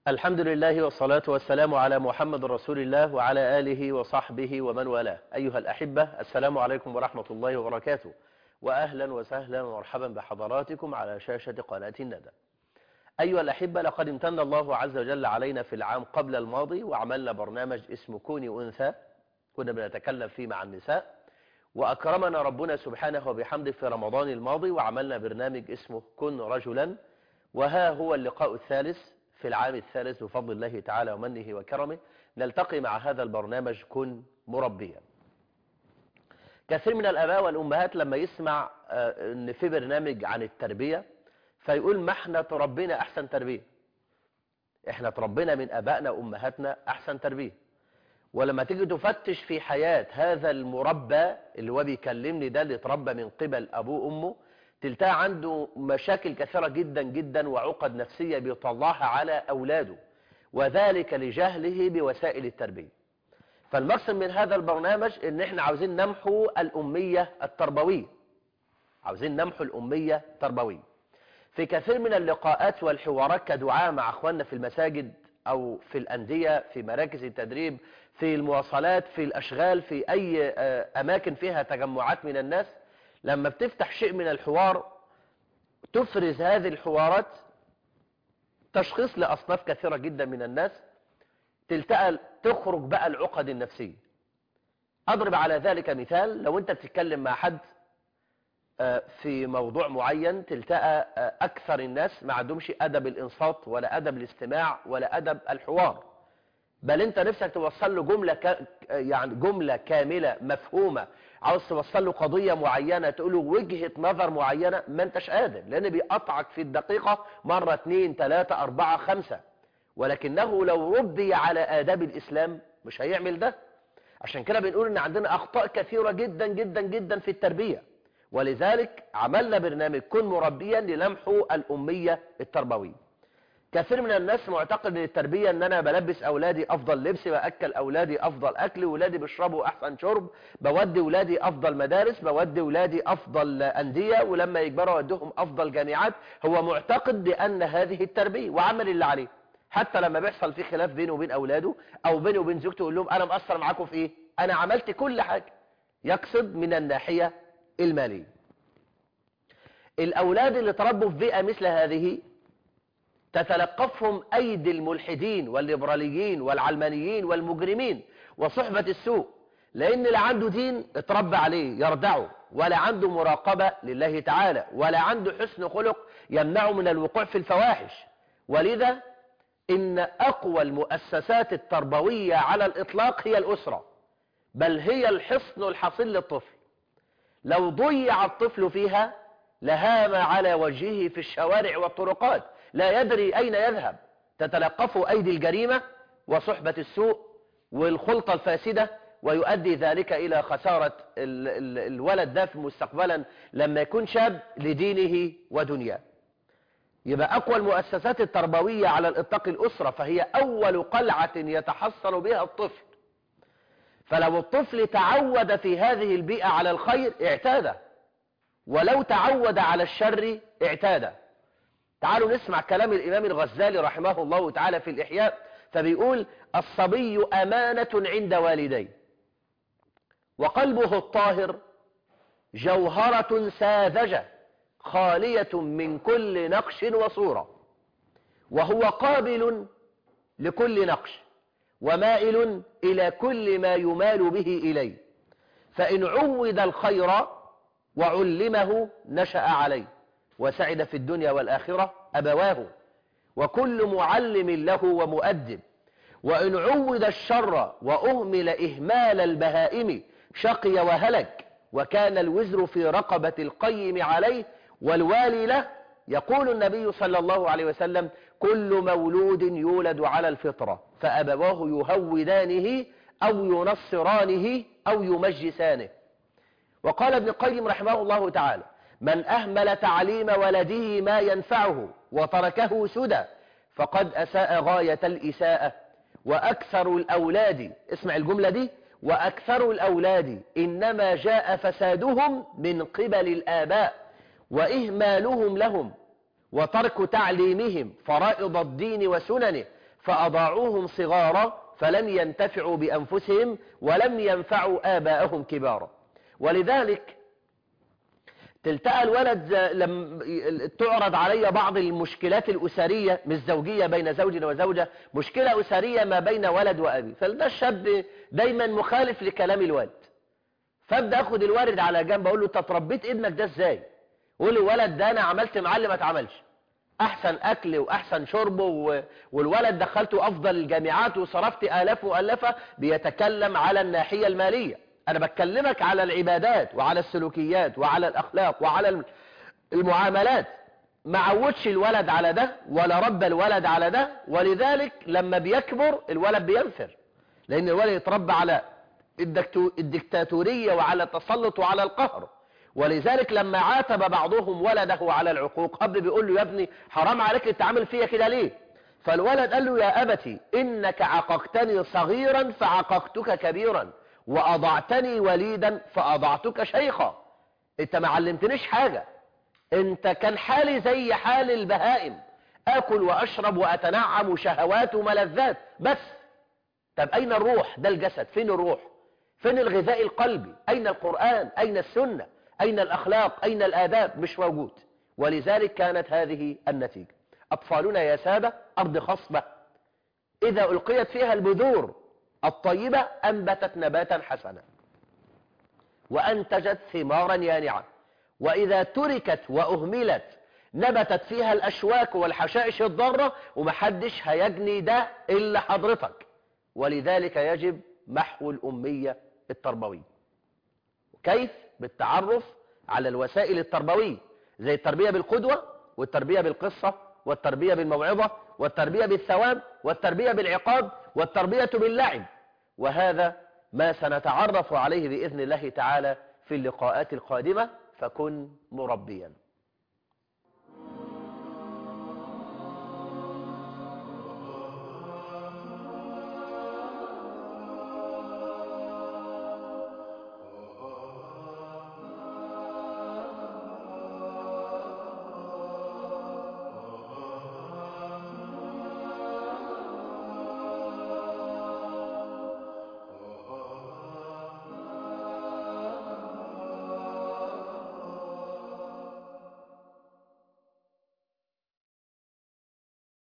الحمد لله والصلاة والسلام على محمد رسول الله وعلى آله وصحبه ومن والاه أيها الأحبة السلام عليكم ورحمة الله وبركاته وأهلا وسهلا ومرحبا بحضراتكم على شاشة قناة الندى أيها الأحبة لقد امتن الله عز وجل علينا في العام قبل الماضي وعملنا برنامج اسمه كوني أنثى كنا بنتكلم فيه مع النساء وأكرمنا ربنا سبحانه وبحمده في رمضان الماضي وعملنا برنامج اسمه كن رجلا وها هو اللقاء الثالث في العام الثالث بفضل الله تعالى ومنه وكرمه نلتقي مع هذا البرنامج كن مربيا كثير من الآباء والأمهات لما يسمع أن في برنامج عن التربية فيقول ما احنا تربينا أحسن تربية احنا تربينا من أبائنا وأمهاتنا أحسن تربية ولما تيجي تفتش في حياة هذا المربى اللي هو بيكلمني ده اللي اتربى من قبل أبوه وأمه تلتقى عنده مشاكل كثيرة جدا جدا وعقد نفسية بيطلعها على أولاده وذلك لجهله بوسائل التربية فالمقصد من هذا البرنامج ان احنا عاوزين نمحو الأمية التربوية عاوزين نمحو الأمية التربوية في كثير من اللقاءات والحوارات كدعاء مع أخواننا في المساجد أو في الأندية في مراكز التدريب في المواصلات في الأشغال في أي أماكن فيها تجمعات من الناس لما بتفتح شيء من الحوار تفرز هذه الحوارات تشخيص لأصناف كثيرة جدا من الناس تلتقى تخرج بقى العقد النفسية أضرب على ذلك مثال لو أنت بتتكلم مع حد في موضوع معين تلتقى أكثر الناس ما عندهمش أدب الإنصات ولا أدب الاستماع ولا أدب الحوار بل أنت نفسك توصل له جملة ك... يعني جملة كاملة مفهومة عاوز توصل له قضية معينة تقول له وجهة نظر معينة ما انتش قادر لأن بيقطعك في الدقيقة مرة اثنين ثلاثة أربعة خمسة ولكنه لو ربي على آداب الإسلام مش هيعمل ده عشان كده بنقول ان عندنا أخطاء كثيرة جدا جدا جدا في التربية ولذلك عملنا برنامج كن مربيا للمحو الأمية التربوية كثير من الناس معتقد ان التربية ان انا بلبس اولادي افضل لبس باكل اولادي افضل اكل ولادي بيشربوا احسن شرب بودي ولادي افضل مدارس بودي ولادي افضل اندية ولما يكبروا اوديهم افضل جامعات هو معتقد بان هذه التربية وعمل اللي عليه حتى لما بيحصل في خلاف بينه وبين اولاده او بينه وبين زوجته يقول لهم انا مقصر معاكم في ايه انا عملت كل حاجة يقصد من الناحية المالية الاولاد اللي تربوا في بيئة مثل هذه تتلقفهم أيدي الملحدين والليبراليين والعلمانيين والمجرمين وصحبة السوء لأن لا عنده دين اتربى عليه يردعه ولا عنده مراقبة لله تعالى ولا عنده حسن خلق يمنعه من الوقوع في الفواحش ولذا إن أقوى المؤسسات التربوية على الإطلاق هي الأسرة بل هي الحصن الحصين للطفل لو ضيع الطفل فيها لهام على وجهه في الشوارع والطرقات لا يدري أين يذهب تتلقفه أيدي الجريمة وصحبة السوء والخلطة الفاسدة ويؤدي ذلك إلى خسارة ال ال الولد ده مستقبلا لما يكون شاب لدينه ودنياه يبقى أقوى المؤسسات التربوية على الإطلاق الأسرة فهي أول قلعة يتحصل بها الطفل فلو الطفل تعود في هذه البيئة على الخير اعتاده ولو تعود على الشر اعتاده تعالوا نسمع كلام الإمام الغزالي رحمه الله تعالى في الإحياء فبيقول الصبي أمانة عند والديه وقلبه الطاهر جوهرة ساذجة خالية من كل نقش وصورة وهو قابل لكل نقش ومائل إلى كل ما يمال به إليه فإن عود الخير وعلمه نشأ عليه وسعد في الدنيا والآخرة أبواه وكل معلم له ومؤدب وإن عود الشر وأهمل إهمال البهائم شقي وهلك وكان الوزر في رقبة القيم عليه والوالي له يقول النبي صلى الله عليه وسلم كل مولود يولد على الفطرة فأبواه يهودانه أو ينصرانه أو يمجسانه وقال ابن القيم رحمه الله تعالى من أهمل تعليم ولده ما ينفعه وتركه سدى فقد أساء غاية الإساءة وأكثر الأولاد اسمع الجملة دي وأكثر الأولاد إنما جاء فسادهم من قبل الآباء وإهمالهم لهم وترك تعليمهم فرائض الدين وسننه فأضاعوهم صغارا فلم ينتفعوا بأنفسهم ولم ينفعوا آباءهم كبارا ولذلك تلتقى الولد لم تعرض علي بعض المشكلات الأسرية مش زوجية بين زوج وزوجة مشكلة أسرية ما بين ولد وأبي فده الشاب دايما مخالف لكلام الوالد فابدا اخد الوالد على جنب اقول له انت تربيت ابنك ده ازاي قول الولد ده انا عملت معاه اللي ما اتعملش احسن اكل واحسن شرب و... والولد دخلته افضل الجامعات وصرفت الاف والافه بيتكلم على الناحيه الماليه انا بتكلمك على العبادات وعلى السلوكيات وعلى الاخلاق وعلى المعاملات ما عودش الولد على ده ولا ربى الولد على ده ولذلك لما بيكبر الولد بينفر لان الولد يتربى على الدكتاتورية وعلى التسلط وعلى القهر ولذلك لما عاتب بعضهم ولده على العقوق أب بيقول له يا ابني حرام عليك تعمل فيا كده ليه فالولد قال له يا أبتي إنك عققتني صغيرا فعققتك كبيرا وأضعتني وليدا فأضعتك شيخا انت ما علمتنيش حاجة انت كان حالي زي حال البهائم اكل واشرب واتنعم شهوات وملذات بس طب اين الروح ده الجسد فين الروح فين الغذاء القلبي أين القرآن أين السنة أين الأخلاق أين الآداب مش موجود ولذلك كانت هذه النتيجة أطفالنا يا سادة أرض خصبة إذا ألقيت فيها البذور الطيبة أنبتت نباتا حسنا وأنتجت ثمارا يانعا وإذا تركت وأهملت نبتت فيها الأشواك والحشائش الضارة ومحدش هيجني ده إلا حضرتك ولذلك يجب محو الأمية التربوي كيف بالتعرف على الوسائل التربوية زي التربية بالقدوة والتربية بالقصة والتربية بالموعظة والتربية بالثواب والتربية بالعقاب والتربية باللعب وهذا ما سنتعرف عليه بإذن الله تعالى في اللقاءات القادمة فكن مربيا